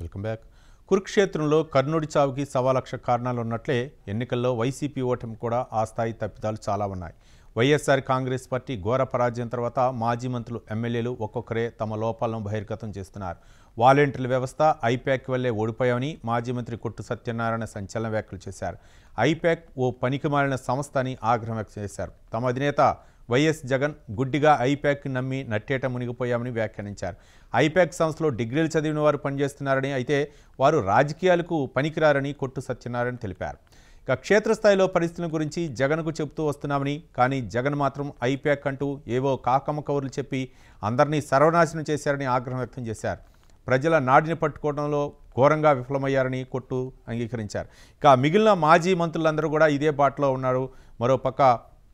Welcome back కురుక్షేత్రంలో కర్ణుడి చావుకి సవా లక్ష కారణాలు ఉన్నట్లే ఎన్నికల్లో వైసీపీ ఓటమి కూడా ఆ స్థాయి తప్పిదాలు చాలా ఉన్నాయి వైఎస్ఆర్ కాంగ్రెస్ పార్టీ ఘోర పరాజయం తర్వాత మాజీ మంత్రులు ఎమ్మెల్యేలు ఒక్కొక్కరే తమ లోపాలను బహిర్గతం చేస్తున్నారు వాలంటీర్ల వ్యవస్థ ఐప్యాక్ వల్లే ఓడిపోయామని మాజీ మంత్రి కొట్టు సత్యనారాయణ సంచలన వ్యాఖ్యలు చేశారు ఐప్యాక్ ఓ పనికిమాలిన సంస్థ అని ఆగ్రహం వ్యక్తం చేశారు తమ అధినేత వైఎస్ జగన్ గుడ్డిగా ఐప్యాక్ నమ్మి నట్టేట మునిగిపోయామని వ్యాఖ్యానించారు ఐప్యాక్ సంస్థలో డిగ్రీలు చదివిన వారు పనిచేస్తున్నారని అయితే వారు రాజకీయాలకు పనికిరారని కొట్టు సత్యనారాయణ తెలిపారు ఇక క్షేత్రస్థాయిలో పరిస్థితుల గురించి జగన్కు చెబుతూ వస్తున్నామని కానీ జగన్ మాత్రం ఐప్యాక్ అంటూ ఏవో కాకమ్మ కవర్లు చెప్పి అందరినీ సర్వనాశనం చేశారని ఆగ్రహం వ్యక్తం చేశారు ప్రజల నాడిని పట్టుకోవడంలో ఘోరంగా విఫలమయ్యారని కొట్టు అంగీకరించారు ఇక మిగిలిన మాజీ మంత్రులందరూ కూడా ఇదే బాటలో ఉన్నారు మరోపక్క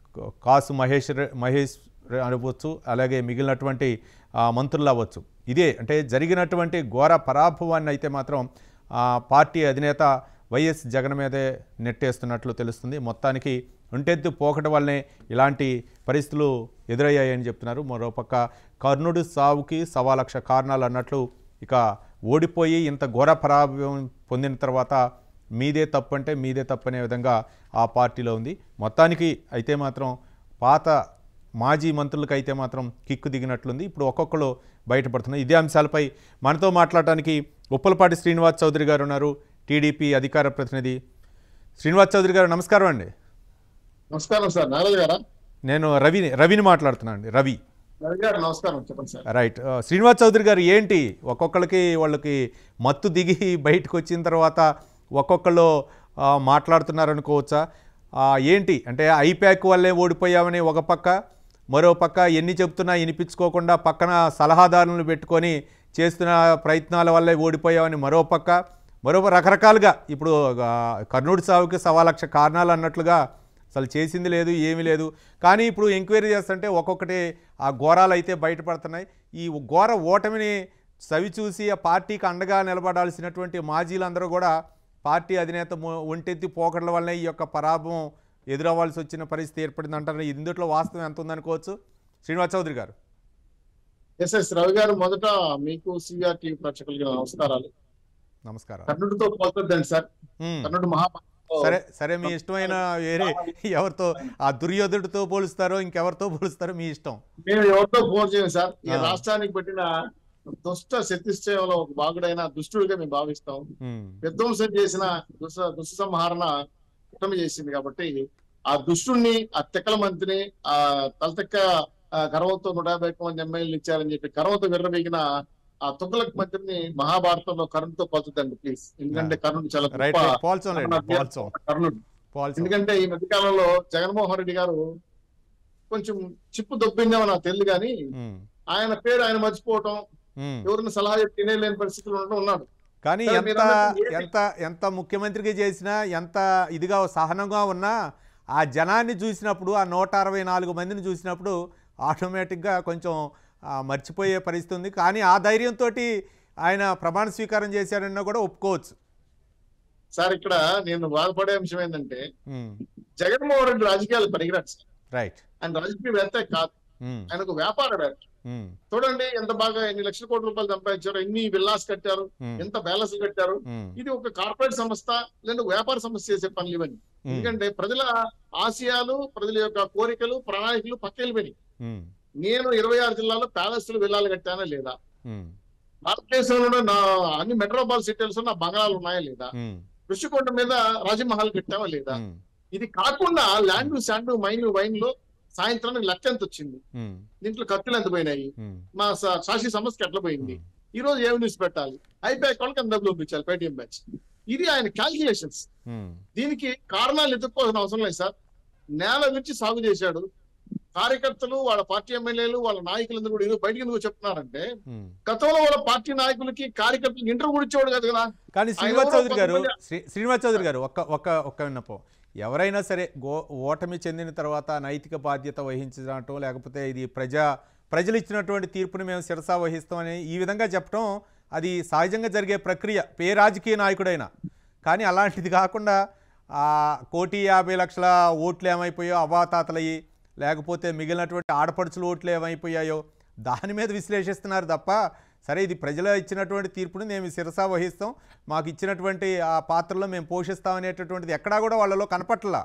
కాసు మహేష్ రె- మహేష్ రె- అనవచ్చు అలాగే మిగిలినటువంటి ఆ, మంత్రులు అవ్వచ్చు ఇదే అంటే జరిగినటువంటి ఘోర పరాభవాన్ని అయితే మాత్రం ఆ, పార్టీ అధినేత వైఎస్ జగన్ మీదే నెట్టేస్తున్నట్లు తెలుస్తుంది మొత్తానికి ఒంటెత్తు పోకట వల్లనే ఇలాంటి పరిస్థితులు ఎదురయ్యాయని చెప్తున్నారు మరోపక్క కర్ణుడి సావుకి సవా లక్ష కారణాలు అన్నట్లు ఇక ఓడిపోయి ఇంత ఘోర పరాభవం పొందిన తర్వాత మీదే తప్పు అంటే మీదే తప్పు అనే విధంగా ఆ పార్టీలో ఉంది మొత్తానికి అయితే మాత్రం పాత మాజీ మంత్రులకు అయితే మాత్రం కిక్కు దిగినట్లుంది ఇప్పుడు ఒక్కొక్కరు బయటపడుతున్నారు ఇదే అంశాలపై మనతో మాట్లాడటానికి ఉప్పలపాటి శ్రీనివాస్ చౌదరి గారు ఉన్నారు టీడీపీ అధికార ప్రతినిధి శ్రీనివాస్ చౌదరి గారు నమస్కారం అండి నమస్కారం సార్ నారాజు గారా నేను రవిని రవిని మాట్లాడుతున్నాను అండి రవి రవి గారు నమస్కారం చెప్పండి సార్ రైట్ ఆ, శ్రీనివాస్ చౌదరి గారు ఏంటి ఒక్కొక్కరికి వాళ్ళకి మత్తు దిగి బయటకు వచ్చిన తర్వాత ఒక్కొక్కళ్ళు ఆ, మాట్లాడుతున్నారనుకోవచ్చా ఆ, ఏంటి అంటే ఐప్యాక్ వల్లే ఓడిపోయామని ఒక పక్క మరో పక్క ఎన్ని చెప్తున్నా వినిపించుకోకుండా పక్కన సలహాదారులను పెట్టుకొని చేస్తున్న ప్రయత్నాల వల్లే ఓడిపోయామని మరో పక్క మరో రకరకాలుగా ఇప్పుడు ఆ, కర్నూలు సావుకి సవా లక్ష కారణాలు అన్నట్లుగా అసలు చేసింది లేదు ఏమీ లేదు కానీ ఇప్పుడు ఎంక్వైరీ చేస్తుంటే ఒక్కొక్కటి ఆ ఘోరాలు అయితే బయటపడుతున్నాయి ఈ ఘోర ఓటమిని సవి చూసి ఆ పార్టీకి అండగా నిలబడాల్సినటువంటి మాజీలందరూ కూడా పార్టీ అధినేత మొ- ఒంటెత్తి పోకడల వల్లనే ఈ యొక్క పరాభవం ఎదురవ్వాల్సి వచ్చిన పరిస్థితి ఏర్పడింది అంటారు ఇందులో వాస్తవం ఎంత ఉందనుకోవచ్చు శ్రీనివాస్ చౌదరి గారు ఎస్ ఎస్ రవి గారు మొదట మీకు సిఆర్ టీవీ ప్రేక్షకులకి నమస్కారాలు నమస్కారం కర్ణుడితో పోతుందండి సార్ ఉమ్. కర్ణుడు మహాభారతంలో సరే సరే మీ ఇష్టమైన వేరే ఎవరితో ఆ దుర్యోధుడితో పోలుస్తారో ఇంకెవరితో పోలుస్తారో మీ ఇష్టం మేము ఎవరితో పోర్ చేయం సార్ ఈ ఆ. రాష్ట్రానికి పెట్టిన దుష్ట శక్తిశ్చయంలో ఒక భాగుడైన దుష్టుడిగా మేము భావిస్తాం ఉమ్. విధ్వంసం చేసిన దుష్ట దుష్ట సంహారణ కుటుంబం చేసింది కాబట్టి ఆ దుష్టుణ్ణి ఆ తెక్కల మంత్రిని ఆ తలతెక్క ఆ, గర్వంతో నూట యాభై ఒక్క మంది ఎమ్మెల్యేలు ఇచ్చారని చెప్పి గర్వంతో విర్రవీగిన ఆ తుగ్గలక్ మంత్రిని మహాభారతంలో కర్ణుడితో పోతుందండి ప్లీజ్ ఎందుకంటే కర్ణుడు చాలా రైట్ గొప్ప రైట్ పోల్చం లేదు పోల్చం కర్ణుడు పోల్చం ఎందుకంటే ఈ మధ్య కాలంలో జగన్మోహన్ రెడ్డి గారు కొంచెం చిప్పు దొబ్బిందేమో నాకు తెలియదు కానీ ఉమ్. ఆయన పేరు ఆయన మర్చిపోవటం ఉమ్. ఎవరిని సలహా చెప్పి తినేలేని పరిస్థితులు ఉండడం ఉన్నాడు కానీ సరే, ఎంత మీరు అన్నట్టు ఏంటి? ఎంత ఎంత ముఖ్యమంత్రిగా చేసినా ఎంత ఇదిగా సహనంగా ఉన్నా ఆ జనాన్ని చూసినప్పుడు ఆ నూట అరవై నాలుగు మందిని చూసినప్పుడు ఆటోమేటిక్గా కొంచెం ఆ, మర్చిపోయే పరిస్థితి ఉంది కానీ ఆ ధైర్యంతో ఆయన ప్రమాణ స్వీకారం చేశారన్నా కూడా ఒప్పుకోవచ్చు సార్ ఇక్కడ నేను బాధపడే అంశం ఏంటంటే ఉమ్. జగన్మోహన్ రెడ్డి రాజకీయాలు పరిగిరాడు సార్ రైట్ ఆయన రాజకీయవేత్త కాదు ఉమ్. ఆయన ఒక వ్యాపారవేత్త ఉమ్. చూడండి ఎంత బాగా ఎన్ని లక్షల కోట్ల రూపాయలు సంపాదించారు ఎన్ని విల్లాస్ కట్టారు ఉమ్. ఎంత ప్యాలెస్ కట్టారు ఉమ్. ఇది ఒక కార్పొరేట్ సంస్థ లేదా ఒక వ్యాపార సంస్థ చేసే పనులు ఇవన్నీ ఉమ్. ఎందుకంటే ప్రజల ఆశయాలు ప్రజల యొక్క కోరికలు ప్రణాళికలు పక్కెళ్ళిపోయినాయి ఉమ్. నేను ఇరవై ఆరు జిల్లాలో ప్యాలెస్లు విల్లాలు కట్టానా లేదా ఉమ్. భారతదేశంలో నా అన్ని మెట్రోపాల్ సిటీస్ నా బంగాళాలు ఉన్నాయా లేదా ఉమ్. ఋషికొండ మీద రాజమహల్ కట్టామా లేదా ఉమ్. ఇది కాకుండా ల్యాండ్ శాండ్ మైన్ వైన్ లో సాయంత్రానికి లెక్క ఎంత వచ్చింది ఉమ్. దీంట్లో ఖర్చులు ఎంత పోయినాయి ఉమ్. మా సా- సాక్షి సంస్థకి ఎట్లా పోయింది ఈ రోజు ఏమి న్యూస్ పెట్టాలి అయిపోయి వాళ్ళకి ఎంత డబ్బులు పంపించాలి పేటిఎం బ్యాచ్ ఇది ఆయన క్యాల్కులేషన్స్ ఉమ్. దీనికి కారణాలు ఎదుర్కోవాల్సిన అవసరం లేదు సార్ నేల నుంచి సాగు చేశాడు కార్యకర్తలు వాళ్ళ పార్టీ ఎమ్మెల్యేలు వాళ్ళ నాయకులందరూ కూడా ఈరోజు బయటికి ఎందుకు చెప్తున్నారంటే ఉమ్. గతంలో వాళ్ళ పార్టీ నాయకులకి కార్యకర్తలకు ఇంటర్వ్యూ కూడా ఇచ్చేవాడు కదా కదా కానీ శ్రీనివాస్ ఎవరో చౌదరి గారు కొంతమంది- శ్రీ శ్రీనివాస్ చౌదరి గారు ఒక్క ఒక్క ఒక్క విన్నపం ఎవరైనా సరే గో ఓటమి చెందిన తర్వాత నైతిక బాధ్యత వహించడం లేకపోతే ఇది ప్రజా ప్రజలు ఇచ్చినటువంటి తీర్పుని మేము శిరసా వహిస్తామని ఈ విధంగా చెప్పడం అది సహజంగా జరిగే ప్రక్రియ ఏ రాజకీయ నాయకుడైనా కానీ అలాంటిది కాకుండా ఆ కోటి యాభై లక్షల ఓట్లు ఏమైపోయో అవాతాతలయ్యి లేకపోతే మిగిలినటువంటి ఆడపడుచుల ఓట్లు ఏమైపోయాయో దాని మీద విశ్లేషిస్తున్నారు తప్ప సరే ఇది ప్రజలు ఇచ్చినటువంటి తీర్పుని మేము శిరసా వహిస్తాం మాకు ఇచ్చినటువంటి ఆ పాత్రలో మేము పోషిస్తాం అనేటటువంటిది ఎక్కడా కూడా వాళ్ళలో కనపట్లా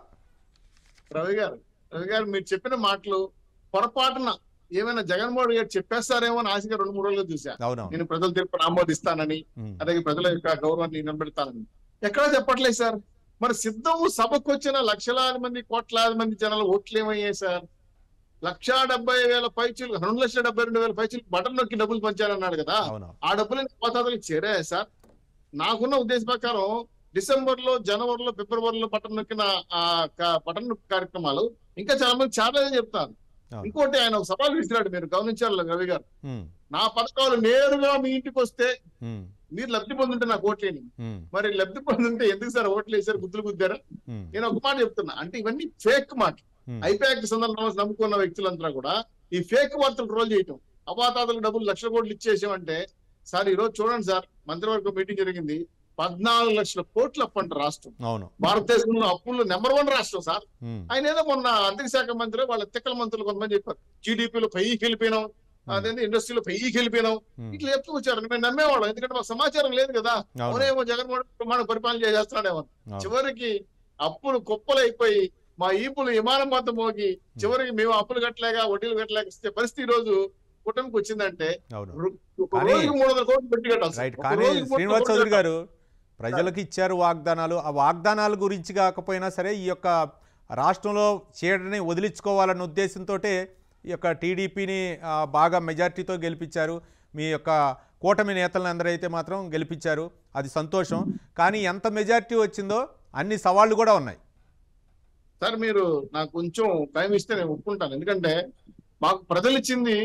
రవి గారు రవి గారు మీరు చెప్పిన మాటలు పొరపాటున ఏమైనా జగన్మోహన్ రెడ్డి గారు చెప్పేస్తారేమో అని ఆశగా రెండు మూడు రోజులు చూసా అవునవును నేను ప్రజల తీర్పును ఆమోదిస్తానని ఉమ్, అలాగే ప్రజల యొక్క గౌరవాన్ని నిలబెడతానని ఎక్కడా చెప్పట్లేదు సార్ మరి సిద్ధము సభకు వచ్చిన లక్షలాది మంది కోట్లాది మంది జనాలు ఓట్లు ఏమయ్యాయి సార్ లక్షా డెబ్బై వేల పైచీలు రెండు లక్షల డెబ్బై రెండు వేల పైచీలు బటన్ నొక్కి డబ్బులు పంచారన్నాడు కదా అవునవును ఆ డబ్బులు కోతాతలకు చేరాయా సార్ నాకున్న ఉద్దేశ ప్రకారం డిసెంబర్ లో జనవరిలో ఫిబ్రవరిలో బటన్ నొక్కిన ఆ క- బటన్ నొక్కి కార్యక్రమాలు ఇంకా చాలా మంది చాలానే చెప్తాను అవును. ఇంకోటి ఆయన ఒక సవాల్ విసిరాడు మీరు గమనించారు రవి గారు ఉమ్, నా పథకాలు నేరుగా మీ ఇంటికి వస్తే ఉమ్, మీరు లబ్ధి పొందుంటే నాకు ఓట్లేని ఉమ్, మరి లబ్ధి పొందుంటే ఎందుకు సార్ ఓట్లు వేసారు గుద్దులు గుద్దారా ఉమ్, నేను ఒక మాట చెప్తున్నా అంటే ఇవన్నీ ఫేక్ మాట ఉమ్, ఐపాక్ సందర్భంలో నమ్ముకున్న వ్యక్తులంతా కూడా ఈ ఫేక్ వార్తలు ట్రోల్ చేయటం అవాతాతలకు డబ్బులు లక్షల కోట్లు ఇచ్చేసామంటే సార్ ఈ రోజు చూడండి సార్ మంత్రివర్గ మీటింగ్ జరిగింది పద్నాలుగు లక్షల కోట్లు అప్పంట రాష్ట్రం అవును భారతదేశంలో అప్పుల్లో నెంబర్ వన్ రాష్ట్రం సార్ ఉమ్, ఆయన ఏదో మొన్న ఆర్థిక శాఖ మంత్రి వాళ్ళ తిక్కల మంత్రులు కొంతమంది చెప్పారు జీడిపిలో పైకి వెళ్ళిపోయినాం అదేంటి ఇండస్ట్రీలో పైకి వెళ్ళిపోయినాం ఉమ్, ఇట్లా చెప్తూ వచ్చారు మేము నమ్మేవాళ్ళం ఎందుకంటే మాకు సమాచారం లేదు కదా అవును అవునేమో జగన్మోహన్ రెడ్డి ప్రమాణ పరిపాలన చేసేస్తున్నాడేమో అవును. చివరికి అప్పులు కుప్పలైపోయి మా ఈపులు విమానం మొత్త మోగి చివరికి మేము అప్పులు కట్టలేక వడ్డీలు కట్టలేక ఇస్తే పరిస్థితి ఈ రోజు కూటమికి వచ్చిందంటే అవును రు- ఒక కానీ- రోజుకి మూడు వందల కోట్లు పెట్టి కట్టాలి సార్. రైట్ ఒక కానీ రోజుకి మూడు వందల శ్రీనివాస్ కోట్లు చౌదరి కట్టాలి. గారు ప్రజలకు ఇచ్చారు వాగ్దానాలు ఆ వాగ్దానాల గురించి కాకపోయినా సరే ఈ యొక్క రాష్ట్రంలో చీడని వదిలించుకోవాలన్న ఉద్దేశంతో ఈ యొక్క టీడీపీని బాగా మెజార్టీతో గెలిపించారు మీ యొక్క కూటమి నేతలను అందరైతే మాత్రం గెలిపించారు అది సంతోషం కానీ ఎంత మెజార్టీ వచ్చిందో అన్ని సవాళ్లు కూడా ఉన్నాయి సార్ మీరు నాకు కొంచెం టైం ఇస్తే నేను ఒప్పుకుంటాను ఎందుకంటే మాకు ప్రజలు ఇచ్చింది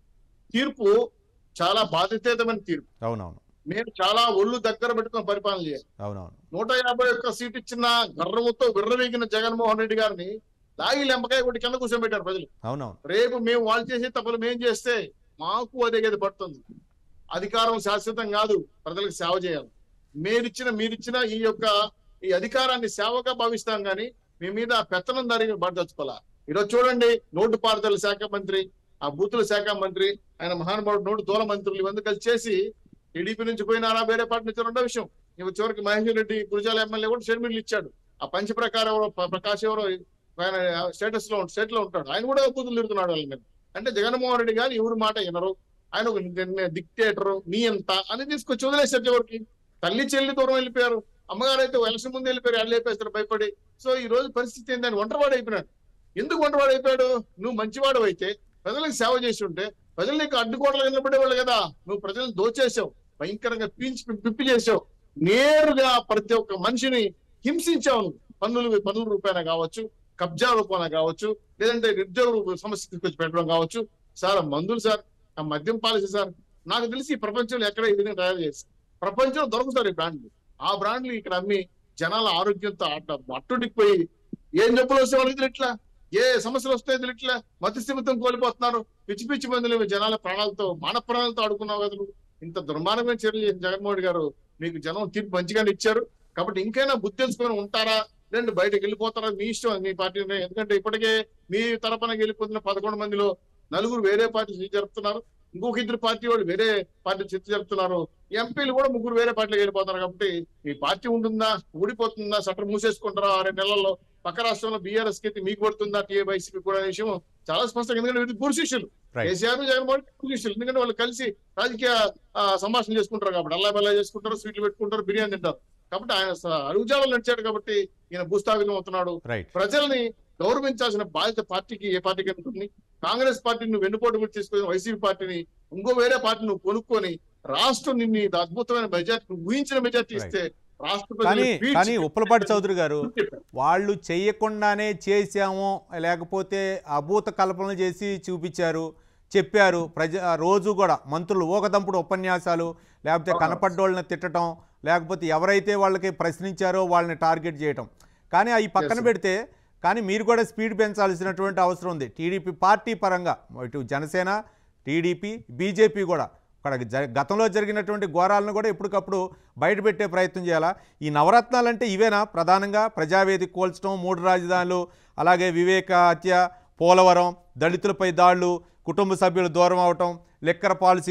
తీర్పు చాలా బాధ్యతమైన తీర్పు అవునవును మేము చాలా ఒళ్ళు దగ్గర పెట్టుకొని పరిపాలన చేయాలి అవునవును నూట యాభై ఒక్క సీట్ ఇచ్చిన గర్వంతో విర్రవీగిన జగన్మోహన్ రెడ్డి గారిని లాగి లెంపకాయ కొట్టి కింద కూర్చోబెట్టారు ప్రజలు అవునవును రేపు మేము వాళ్ళు చేసే తప్పులు మేము చేస్తే మాకు అదే గది పడుతుంది అధికారం శాశ్వతం కాదు ప్రజలకు సేవ చేయాలి మీరిచ్చిన మీరిచ్చిన ఈ యొక్క ఈ అధికారాన్ని సేవగా భావిస్తాం కానీ మీ మీద పెత్తనం దానికి పడదచ్చుకోవాలా ఈరోజు చూడండి నోటు పారుదల శాఖ మంత్రి ఆ బూతుల శాఖ మంత్రి ఆయన మహానుభావుడు నోటు దూల మంత్రులు ఇవన్నీ కలిసి చేసి టీడీపీ నుంచి పోయినారా వేరే పార్టీ నుంచి రెండో విషయం ఇవి చివరికి మహేశ్వర్ రెడ్డి గురుజాల ఎమ్మెల్యే కూడా షెడ్మిట్లు ఇచ్చాడు ఆ పంచ ప్రకారం ఎవరో ప్ర- ప్రకాష్ ఎవరో ఆయన స్టేటస్ లో స్టేట్ లో ఉంటాడు ఆయన కూడా బూతులు తిరుగుతున్నాడు వాళ్ళ మీద అంటే జగన్మోహన్ రెడ్డి గారు ఎవరి మాట వినరు ఆయన ఒక డిక్టేటర్ నీ ఎంత అని తీసుకొచ్చి వదిలేశారు చివరికి తల్లి చెల్లి దూరం వెళ్ళిపోయారు అమ్మగారు అయితే ఎలక్షన్ ముందు వెళ్ళిపోయారు వాళ్ళు లేపేస్తారు భయపడి సో ఈ రోజు పరిస్థితి ఏంటని ఒంటరివాడు అయిపోయినాడు ఎందుకు ఒంటరివాడు అయిపోయాడు నువ్వు మంచివాడు అయితే ప్రజలకు సేవ చేసి ఉంటే ప్రజలు నీకు అడ్డుకోవడం నిలబడేవాళ్ళు కదా నువ్వు ప్రజలను దోచేసావు భయంకరంగా పీల్చి పి- పిప్పి చేసావు నేరుగా ప్రతి ఒక్క మనిషిని హింసించావు నువ్వు పన్నులు పన్నుల రూపాయన కావచ్చు కబ్జా రూపాన కావచ్చు లేదంటే నిరుద్యోగ సమస్య తీసుకొచ్చి పెట్టడం కావచ్చు సార్ ఆ మందులు సార్ ఆ మద్యం పాలసీ సార్ నాకు తెలిసి ఈ ప్రపంచంలో ఎక్కడ ఈ విధంగా తయారు చేసి ప్రపంచంలో దొరుకుతారు ఈ బ్రాండ్లు ఆ బ్రాండ్లు ఇక్కడ అమ్మి జనాల ఆరోగ్యంతో అట్ట అట్టుడికిపోయి ఏం జబ్బులు వస్తే వాళ్ళకి తెలియట్లా ఏ సమస్యలు వస్తాయో తెలియట్లా మతిస్థిమితం కోల్పోతున్నారు పిచ్చి పిచ్చి మందులు ఇవి జనాల ప్రాణాలతో మాన ప్రాణాలతో ఆడుకున్నావు కదా నువ్వు. ఇంత దుర్మార్గమైన చర్యలు చేసిన జగన్మోహన్ రెడ్డి గారు మీకు జనం తీర్పు మంచిగానే ఇచ్చారు కాబట్టి ఇంకైనా బుద్ధి తెలుసుకొని ఉంటారా లేదంటే బయటకు వెళ్ళిపోతారా మీ ఇష్టం మీ పార్టీ నిర్ణయం. ఎందుకంటే ఇప్పటికే మీ తరపున వెళ్ళిపోతున్న పదకొండు మందిలో నలుగురు వేరే పార్టీ సీట్ జరుపుతున్నారు ఇంకొక ఇద్దరు పార్టీ వాళ్ళు వేరే పార్టీ సీట్ జరుపుతున్నారు ఎంపీలు కూడా ముగ్గురు వేరే పార్టీలకు వెళ్ళిపోతున్నారు కాబట్టి మీ పార్టీ ఉంటుందా ఊడిపోతుందా సటర్ మూసేసుకుంటారా ఆరు నెలల్లో పక్క రాష్ట్రంలో బీఆర్ఎస్ కి అయితే మీకు పడుతుందా టీఏబైసీపీ కూడా అనే విషయం చాలా స్పష్టంగా ఎందుకంటే వీళ్ళు గురు శిష్యులు రైట్ కేసీఆర్ జగన్మోహన్ రెడ్డి గురు శిష్యులు ఎందుకంటే వాళ్ళు కలిసి రాజకీయ ఆ, సంభాషణ చేసుకుంటారు కాబట్టి అల్లా బల్లా చేసుకుంటారు స్వీట్లు పెట్టుకుంటారు బిర్యానీ తింటారు కాబట్టి ఆయన స- అడుగుజాడలు నడిచాడు కాబట్టి ఈయన భూస్థాపితం అవుతున్నాడు రైట్ ప్రజల్ని గౌరవించాల్సిన బాధ్యత పార్టీకి ఏ పార్టీకి ఉంటుంది కాంగ్రెస్ పార్టీని నువ్వు వెన్నుపోటు కూడా తీసుకొని వైసీపీ పార్టీని ఇంకో వేరే పార్టీ నువ్వు కొనుక్కొని రాష్ట్రం నిన్ను ఇది అద్భుతమైన మెజార్టీ ఊహించిన మెజార్టీ ఇస్తే రాష్ట్ర ప్రజలు కానీ పీల్చి- కానీ ఉప్పలపాటి చౌదరి గారు వాళ్ళు చేయకుండానే చేశాము లేకపోతే అభూత కల్పనలు చేసి చూపించారు చెప్పారు ప్రజ రోజు కూడా మంత్రులు ఊకదంపుడు ఉపన్యాసాలు లేకపోతే అవును. కనపడ్డోళ్ళని తిట్టడం లేకపోతే ఎవరైతే వాళ్ళకి ప్రశ్నించారో వాళ్ళని టార్గెట్ చేయటం కానీ అవి పక్కన Yes, sir. పెడితే కానీ మీరు కూడా స్పీడ్ పెంచాల్సినటువంటి అవసరం ఉంది టీడీపీ పార్టీ పరంగా ఇటు జనసేన టీడీపీ బీజేపీ కూడా అక్కడ జ- గతంలో జరిగినటువంటి ఘోరాలను కూడా ఎప్పటికప్పుడు బయటపెట్టే ప్రయత్నం చేయాలా ఈ నవరత్నాలు అంటే ఇవేనా ప్రధానంగా ప్రజావేదిక కోల్చడం మూడు రాజధానులు అలాగే వివేక హత్య పోలవరం దళితులపై దాడులు కుటుంబ సభ్యులు దూరం అవటం లెక్కర పాలసీలు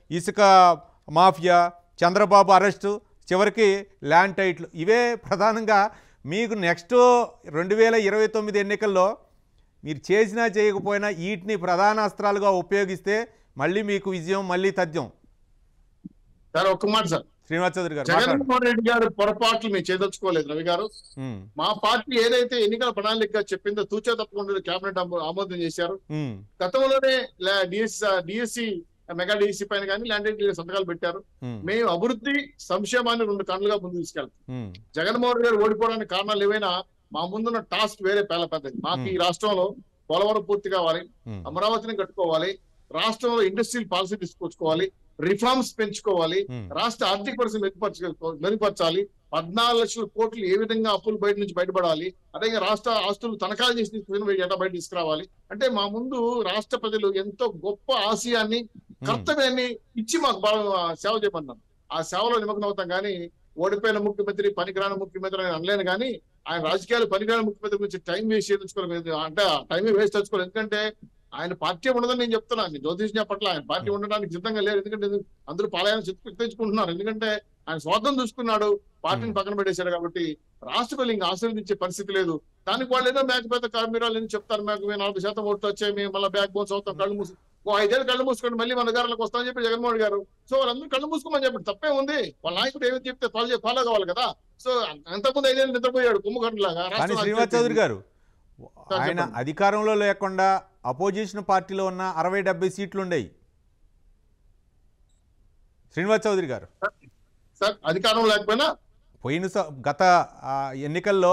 ఇసుక మాఫియా చంద్రబాబు అరెస్టు చివరికి ల్యాండ్ టైట్లు ఇవే ప్రధానంగా మీకు నెక్స్ట్ రెండు వేల ఇరవై తొమ్మిది ఎన్నికల్లో మీరు చేసినా చేయకపోయినా వీటిని ప్రధాన అస్త్రాలుగా ఉపయోగిస్తే మళ్ళీ మీకు విజయం మళ్ళీ తథ్యం సార్ ఒక్క మాట సార్ శ్రీనివాస్ చౌదరి గారు మాట్లాడండి జగన్మోహన్ రెడ్డి గారు పొరపాట్లు మేము చేయదలుచుకోలేదు రవి గారు ఉమ్, మా పార్టీ ఏదైతే ఎన్నికల ప్రణాళిక చెప్పిందో తూచా తప్పకుండా కేబినెట్ ఆమో- ఆమోదం చేశారు ఉమ్, గతంలోనే డిఎస్సి డిఎస్సి మెగా డిఎస్సి పైన కానీ ల్యాండ్ సంతకాలు పెట్టారు ఉమ్, మేము అభివృద్ధి సంక్షేమాన్ని రెండు కళ్ళుగా ముందుకు తీసుకెళ్తాం ఉమ్, జగన్మోహన్ గారు ఓడిపోవడానికి కారణాలు ఏవైనా మా ముందున్న టాస్క్ వేరే పేల పెద్దది మాకు ఈ రాష్ట్రంలో పోలవరం పూర్తి కావాలి ఉమ్, అమరావతిని కట్టుకోవాలి రాష్ట్రంలో ఇండస్ట్రియల్ పాలసీ తీసుకొచ్చుకోవాలి రిఫార్మ్స్ పెంచుకోవాలి ఉమ్, రాష్ట్ర ఆర్థిక పరిస్థితి మెరుగుపరచ మెరుగుపరచాలి పద్నాలుగు లక్షల కోట్లు ఏ విధంగా అప్పులు బయట నుంచి బయటపడాలి అదే రాష్ట్ర ఆస్తులు తనఖాలు చేసి తీసుకుని ఎట్లా బయట తీసుకురావాలి అంటే మా ముందు రాష్ట్ర ప్రజలు ఎంతో గొప్ప ఆశయాన్ని కర్తవ్యాన్ని ఇచ్చి మాకు బాగా సేవ చేయమన్నారు ఆ సేవలో నిమగ్నం అవుతాం కానీ ఓడిపోయిన ముఖ్యమంత్రి పనికిరాని ముఖ్యమంత్రి అని అనలేను కానీ ఆయన రాజకీయాలు పనికిరాని ముఖ్యమంత్రి గురించి టైం వేస్ట్ చేయించుకోలేదు అంటే టైం వేస్ట్ తెచ్చుకోలేదు ఎందుకంటే ఆయన పార్టీ ఉండదని నేను చెప్తున్నాను జ్యోతిష్య పట్ల ఆయన పార్టీ ఉండడానికి సిద్ధంగా లేరు ఎందుకంటే అందరూ పాలయాన్ని తెచ్చుకుంటున్నారు ఎందుకంటే ఆయన స్వార్థం చూసుకున్నాడు పార్టీని పక్కన పెట్టేశాడు కాబట్టి రాష్ట్ర ప్రజలు ఇంకా ఆశీర్వదించే పరిస్థితి లేదు దానికి వాళ్ళు ఏదో మేకపోతే కార్మికులు అని చెప్తారు మాకు మేము నలభై శాతం ఓట్లు వచ్చాయి మేము మళ్ళీ బ్యాక్ బోన్స్ అవుతాం కళ్ళు మూసి ఓ ఐదేళ్ళు కళ్ళు మూసుకోండి మళ్ళీ మన అధికారంలోకి వస్తామని చెప్పి జగన్మోహన్ గారు సో వాళ్ళందరూ కళ్ళు మూసుకోమని చెప్పండి తప్పే ఉంది వాళ్ళ నాయకుడు ఏమి చెప్తే ఫాలో ఫాలో కావాలి కదా సో అంతకుముందు ఐదేళ్ళు నిద్రపోయాడు కుంభకర్ణ లాగా కానీ శ్రీనివాస్ చౌదరి గారు సార్ ఆయన చెప్పండి. అధికారంలో లేకుండా అపోజిషన్ పార్టీలో ఉన్న అరవై డెబ్బై సీట్లు ఉండేవి శ్రీనివాస్ చౌదరి గారు సార్ అధికారం లేకపోయినా పోయిన స- గత ఆ, ఎన్నికల్లో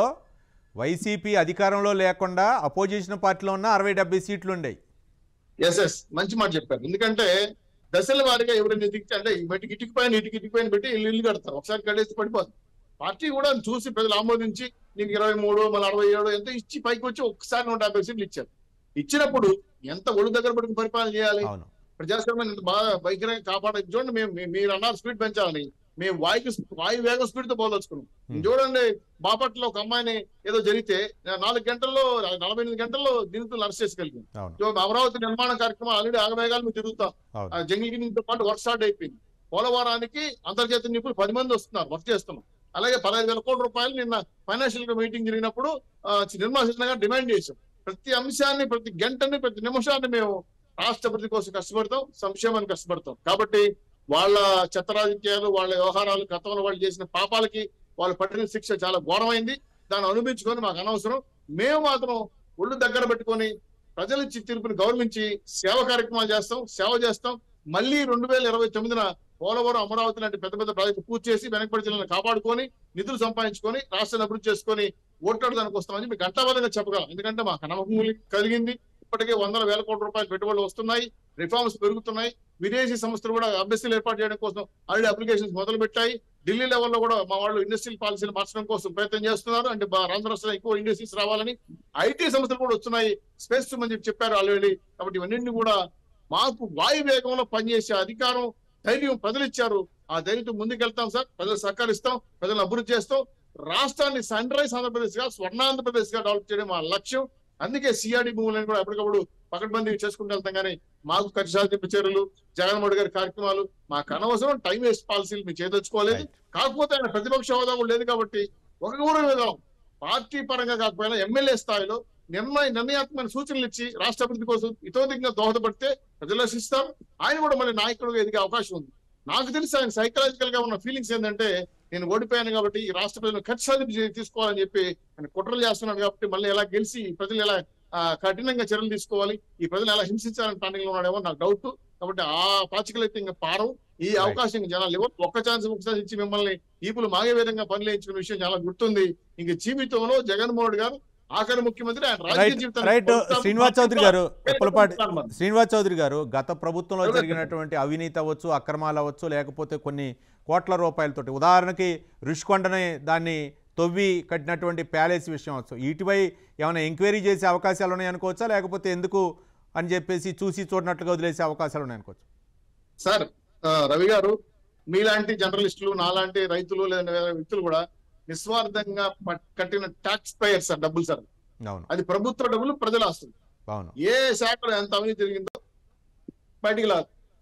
వైసీపీ అధికారంలో లేకుండా అపోజిషన్ పార్టీలో ఉన్న అరవై డెబ్బై సీట్లు ఉండేవి ఎస్ ఎస్ మంచి మాట చెప్పారు ఎందుకంటే దశల వారిగా ఎవరైనా ఎదిగితే అంటే ఇటు ఇటుకి పైన ఇటుకి ఇటుకి పైన పెట్టి ఇల్లు ఇల్లు కడతారు ఒకసారి కట్టేసి పడిపోతుంది పార్టీ కూడా చూసి ప్రజలు ఆమోదించి నీకు ఇరవై మూడు మళ్ళీ అరవై ఏడు ఎంత ఇచ్చి పైకి వచ్చి ఒక్కసారి నూట యాభై సీట్లు ఇచ్చారు ఇచ్చినప్పుడు ఎంత ఒళ్ళు దగ్గర పట్టుకుని పరిపాలన చేయాలి అవును ప్రజాస్వామ్యాన్ని ఎంత బాగా బహిరంగంగా కాపాడాలి చూడండి మేము మీ- మీరు అన్నారు స్పీడ్ పెంచాలని మేము వాయుకి వాయు వేగం స్పీడ్ తో పోదలుచుకున్నాం Hmm. చూడండి బాపట్ల ఒక అమ్మాయిని ఏదో జరిగితే నాలుగు గంటల్లో నలభై ఎనిమిది గంటల్లో నిందితులు అరెస్ట్ చేసుకెళ్ళింది అవును సో అమరావతి నిర్మాణ కార్యక్రమం ఆల్రెడీ ఆగమేఘాలు మేము తిరుగుతాం అవును ఆ జంగిల్ తో పాటు వర్క్ స్టార్ట్ అయిపోయింది పోలవరానికి అంతర్జాతీయ నిపుణులు పది మంది వస్తున్నారు వర్క్ చేస్తున్నాం అలాగే పదహైదు వేల కోట్ల రూపాయలు నిన్న ఫైనాన్షియల్ గా మీటింగ్ జరిగినప్పుడు ఆ, నిర్మలా సీతారామన్ డిమాండ్ చేశాం ప్రతి అంశాన్ని ప్రతి గంటని ప్రతి నిమిషాన్ని మేము రాష్ట్ర అభివృద్ధి కోసం కష్టపడతాం సంక్షేమానికి కష్టపడతాం కాబట్టి వాళ్ళ చెత్త రాజకీయాలు వాళ్ళ వ్యవహారాలు గతంలో వాళ్ళు చేసిన పాపాలకి వాళ్ళు పట్టిన శిక్ష చాలా ఘోరమైంది దాన్ని అనుభవించుకొని మాకు అనవసరం మేము మాత్రం ఒళ్ళు దగ్గర పెట్టుకొని ప్రజల ఇచ్చి తీర్పుని గౌరవించి సేవ కార్యక్రమాలు చేస్తాం సేవ చేస్తాం మళ్ళీ రెండు వేల ఇరవై తొమ్మిదిన పోలవరం అమరావతి లాంటి పెద్ద పెద్ద ప్రాజెక్టు పూర్తి చేసి వెనకబడి జిల్లాను కాపాడుకొని నిధులు సంపాదించుకొని రాష్ట్రాన్ని అభివృద్ధి చేసుకొని ఓట్లాడడానికి వస్తామని మీకు గంటాబద్ధంగా చెప్పగలం ఎందుకంటే మాకు నమ్మకం కలిగింది ఇప్పటికే వందల వేల కోట్ల రూపాయలు పెట్టుబడులు వస్తున్నాయి రిఫార్మ్స్ పెరుగుతున్నాయి విదేశీ సంస్థలు కూడా అభ్యర్థులు ఏర్పాటు చేయడం కోసం ఆల్రెడీ అప్లికేషన్స్ మొదలు పెట్టాయి ఢిల్లీ లెవెల్లో కూడా మా వాళ్ళు ఇండస్ట్రియల్ పాలసీలు మార్చడం కోసం ప్రయత్నం చేస్తున్నారు అంటే బా- ఆంధ్ర రాష్ట్రంలో ఎక్కువ ఇండస్ట్రీస్ రావాలని ఐటీ సంస్థలు కూడా వస్తున్నాయి స్పేస్ అని చెప్పి చెప్పారు ఆల్రెడీ కాబట్టి ఇవన్నీ కూడా మాకు వాయు వేగంలో పనిచేసే అధికారం ధైర్యం ప్రజలు ఇచ్చారు ఆ ధైర్యంతో ముందుకెళ్తాం సార్ ప్రజలు సహకరిస్తాం ప్రజలను అభివృద్ధి చేస్తాం రాష్ట్రాన్ని సన్ రైజ్ ఆంధ్రప్రదేశ్ గా స్వర్ణాంధ్రప్రదేశ్ గా డెవలప్ చేయడం మా లక్ష్యం అందుకే సిఆర్డి భూములను కూడా ఎప్పటికప్పుడు పకడ్బందీ చేసుకుంటూ వెళ్తాం కానీ మాకు ఖర్చు సాధింపు చర్యలు జగన్మోహన్ గారి కార్యక్రమాలు మాకు అనవసరం టైం వేస్ట్ పాలసీలు మేము చేయదలుచుకోలేదు Right. కాకపోతే ఆయన ప్రతిపక్ష హోదా కూడా లేదు కాబట్టి ఒక గౌరవ విధానం పార్టీ పరంగా కాకపోయినా ఎమ్మెల్యే స్థాయిలో నిర్ణయ నిర్ణయాత్మక సూచనలు ఇచ్చి రాష్ట్ర అభివృద్ధి కోసం ఇతోధికంగా దోహదపడితే ప్రజలు రక్షిస్తారు ఆయన కూడా మళ్ళీ నాయకుడిగా ఎదిగే అవకాశం ఉంది నాకు తెలిసి ఆయన సైకలాజికల్ గా ఉన్న ఫీలింగ్స్ ఏంటంటే నేను ఓడిపోయాను కాబట్టి ఈ రాష్ట్ర ప్రజలను ఖర్చు సాధింపు చే- తీసుకోవాలని చెప్పి ఆయన కుట్రలు చేస్తున్నాడు కాబట్టి మళ్ళీ ఎలా గెలిచి ఈ ప్రజలు ఎలా ఆ, కఠినంగా చర్యలు తీసుకోవాలి ఈ ప్రజలు ఎలా హింసించాలని ప్లానింగ్ లో ఉన్నాడేమో నాకు డౌట్ కాబట్టి ఆ పాచికలు అయితే ఇంకా పారం ఈ అవకాశం ఇంకా జనాలు ఇవ్వరు ఒక్క ఛాన్స్ ఒకసారి ఇచ్చి మిమ్మల్ని ఈపులు మాగే విధంగా పనులు వేయించిన విషయం చాలా గుర్తుంది ఇంక జీవితంలో జగన్మోహన్ గారు ఆఖరి ముఖ్యమంత్రి ఆయన రాజకీయ రైట్ జీవితాన్ని రైట్ కొనసాగిస్తూ శ్రీనివాస్ చౌదరి గారు ఉప్పలపాటి మరి. శ్రీనివాస్ చౌదరి గారు గత ప్రభుత్వంలో ఎవరు జరిగినటువంటి అవినీతి అవ్వచ్చు అక్రమాలు అవ్వచ్చు లేకపోతే కొన్ని కోట్ల రూపాయలతోటి ఉదాహరణకి రుషికొండని దాన్ని తవ్వి కట్టినటువంటి ప్యాలెస్ విషయం అవచ్చు వీటిపై ఏమైనా ఎంక్వైరీ చేసే అవకాశాలు ఉన్నాయనుకోవచ్చా లేకపోతే ఎందుకు అని చెప్పేసి చూసి చూడనట్లుగా వదిలేసే అవకాశాలు ఉన్నాయనుకోవచ్చు సార్ ఆ, రవి గారు మీలాంటి జర్నలిస్టులు నాలాంటి రైతులు లేదా వేరే వ్యక్తులు కూడా నిస్వార్థంగా పట్- కట్టిన ట్యాక్స్ పేయర్ సార్ డబ్బులు సార్ అవును అది ప్రభుత్వ డబ్బులు ప్రజల ఆస్తులు అవును ఏ శాఖలో ఎంత అవినీతి జరిగిందో బయటికి లా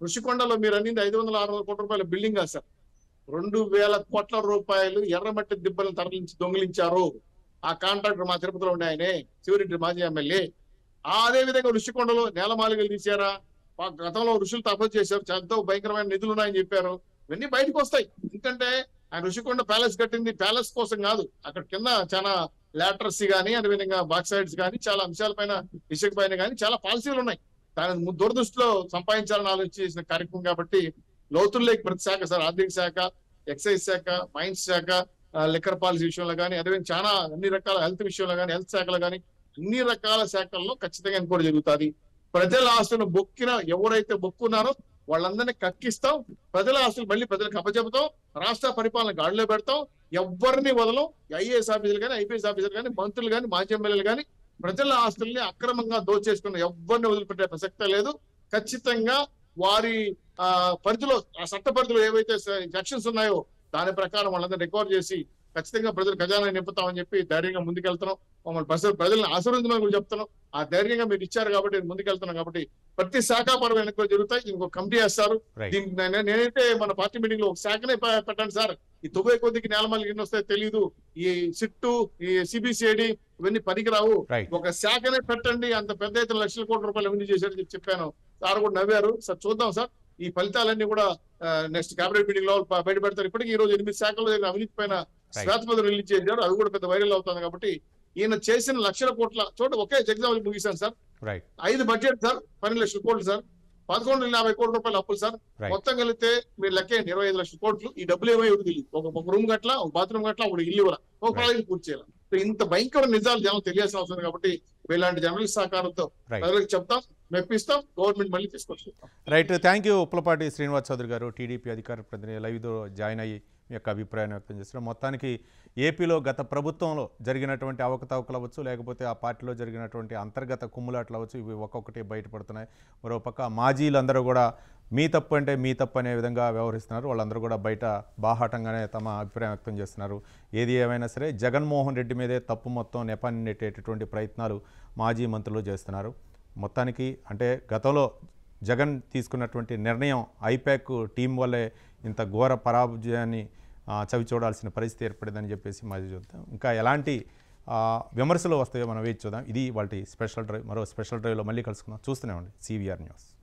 ఋషికొండలో మీరు అన్నింది ఐదు వందల ఆరు వందల కోట్ల రూపాయల బిల్డింగ్ కాదు సార్ రెండు వేల కోట్ల రూపాయలు ఎర్రమట్టి దిబ్బలను తరలించి దొంగిలించారు ఆ కాంట్రాక్టర్ మా తిరుపతిలో ఉండే ఆయనే శివరెడ్డి మాజీ ఎమ్మెల్యే ఆ అదే విధంగా ఋషికొండలో నేలమాలిగలు తీశారా ఆ గతంలో ఋషులు తపస్సు చేశారు ఎంతో భయంకరమైన నిధులు ఉన్నాయని చెప్పారు ఇవన్నీ బయటకు వస్తాయి ఎందుకంటే ఆయన ఋషికొండ ప్యాలెస్ కట్టింది ప్యాలెస్ కోసం కాదు అక్కడ కింద చాలా లాటర్స్ కానీ అదేవిధంగా బాక్సైడ్స్ కానీ చాలా అంశాలపైన ఇసుక పైన కానీ చాలా పాలసీలు ఉన్నాయి దాని ము- దూరదృష్టిలో సంపాదించాలని ఆలోచించి చేసిన కార్యక్రమం కాబట్టి లోతుల్లోకి ప్రతి శాఖ సార్ ఆర్థిక శాఖ ఎక్సైజ్ శాఖ మైన్స్ శాఖ లిక్కర్ పాలసీ విషయంలో కానీ అదేవిధంగా చాలా అన్ని రకాల హెల్త్ విషయంలో కానీ హెల్త్ శాఖలో కానీ అన్ని రకాల శాఖల్లో ఖచ్చితంగా ఎన్క్వైరీ జరుగుతుంది ప్రజల ఆస్తులను బొక్కిన ఎవరైతే బొక్కున్నారో వాళ్ళందరినీ కక్కిస్తాం ప్రజల ఆస్తులు మళ్ళీ ప్రజలకు అప్పచెబుతాం రాష్ట్ర పరిపాలన గాడిలో పెడతాం ఎవరిని వదలం ఐఏఎస్ ఆఫీసర్లు కానీ ఐపీఎస్ ఆఫీసర్లు కానీ మంత్రులు కానీ మాజీ ఎమ్మెల్యేలు కానీ ప్రజల ఆస్తుల్ని అక్రమంగా దోచేసుకున్న ఎవరిని వదిలిపెట్టే ప్రసక్తే లేదు ఖచ్చితంగా వారి ఆ పరిధిలో ఆ చట్ట పరిధిలో ఏవైతే సెక్షన్స్ ఉన్నాయో దాని ప్రకారం వాళ్ళందరినీ రికవర్ చేసి ఖచ్చితంగా ప్రజలు ఖజానా నింపుతామని చెప్పి ధైర్యంగా ముందుకెళ్తున్నాం మమ్మల్ని ప్రజలు ప్రజలను ఆశీర్వదించమని కూడా చెప్తున్నాం ఆ ధైర్యంగా మీరు ఇచ్చారు కాబట్టి నేను ముందుకెళ్తున్నాం కాబట్టి ప్రతి శాఖాపరమైన ఎన్నికలు జరుగుతాయి ఇంకో కమిటీ వేస్తారు రైట్ దీనికి నే- నేనైతే మన పార్టీ మీటింగ్ లో ఒక శాఖనే పె- పెట్టండి సార్ ఈ తొంభై కొద్దికి నేలమల్లి ఎన్ని వస్తాయో తెలియదు ఈ సిట్టు ఈ సిబిసిఐడి ఇవన్నీ పనికిరావు రైట్ ఒక శాఖనే పెట్టండి అంత పెద్ద ఎత్తున లక్షల కోట్ల రూపాయలు అవినీతి చేశారని చెప్పి చెప్పాను సార్ కూడా నవ్వారు సార్ చూద్దాం సార్ ఈ ఫలితాలన్నీ కూడా నెక్స్ట్ కేబినెట్ మీటింగ్ లో బ- బయట పెడతారు ఇప్పటికీ ఈ రోజు ఎనిమిది శాఖల్లో జరిగిన అవినీతి పైన శ్వేతపత్రం రిలీజ్ చేశారు అది కూడా పెద్ద వైరల్ అవుతుంది కాబట్టి ఈయన చేసిన లక్షల కోట్ల చూడ ఒకే ఎగ్జాంపుల్ ముగిశాను సార్ రైట్ ఐదు బడ్జెట్ సార్ పన్నెండు లక్షల కోట్లు సార్ పదకొండు వందల యాభై కోట్ల రూపాయలు అప్పులు సార్ రైట్ మొత్తం కలిపితే మీరు లెక్కేయండి ఇరవై ఐదు లక్షల కోట్లు ఈ డబ్బులు ఏమై ఎవరికి తెలియదు ఒక ఒక రూమ్ గట్ల ఒక బాత్రూమ్ గట్ల ఒక ఇల్లు ఇవ్వాల ఒక ప్రాజెక్ట్ పూర్తి చేయాలి సో ఇంత భయంకర నిజాలు జనం తెలియాల్సిన అవసరం ఉంది కాబట్టి ఇలాంటి జర్నలిస్ట్ సహకారంతో రైట్ ప్రజలకు చెప్తాం మెప్పిస్తాం గవర్నమెంట్ మళ్ళీ తీసుకొస్తాం right thank you Uppalapati Srinivas Chowdary గారు టీడీపీ అధికార ప్రతినిధి లైవ్లో జాయిన్ అయ్యి మీ యొక్క అభిప్రాయాన్ని వ్యక్తం చేస్తున్నారు మొత్తానికి ఏపీలో గత ప్రభుత్వంలో జరిగినటువంటి అవకతవకలు అవ్వచ్చు లేకపోతే ఆ పార్టీలో జరిగినటువంటి అంతర్గత కుమ్ములాట్లు అవ్వచ్చు ఇవి ఒక్కొక్కటి బయటపడుతున్నాయి మరోపక్క మాజీలందరూ కూడా మీ తప్పు అంటే మీ తప్పు అనే విధంగా వ్యవహరిస్తున్నారు వాళ్ళందరూ కూడా బయట బాహాటంగానే తమ అభిప్రాయం వ్యక్తం చేస్తున్నారు ఏది ఏమైనా సరే జగన్మోహన్ రెడ్డి మీదే తప్పు మొత్తం నెపాన్ని నెట్టేటటువంటి ప్రయత్నాలు మాజీ మంత్రులు చేస్తున్నారు మొత్తానికి అంటే గతంలో జగన్ తీసుకున్నటువంటి నిర్ణయం ఐపాక్ టీం వల్లే ఇంత ఘోర పరాజయాన్ని ఆ, చవి చూడాల్సిన పరిస్థితి ఏర్పడిందని చెప్పేసి మాది చూద్దాం ఇంకా ఎలాంటి ఆ, విమర్శలు వస్తాయో మనం వేచి చూద్దాం ఇది వాళ్ళ స్పెషల్ డ్రైవ్ మరో స్పెషల్ డ్రైవ్లో మళ్ళీ కలుసుకుందాం చూస్తూనే ఉండి సివిఆర్ న్యూస్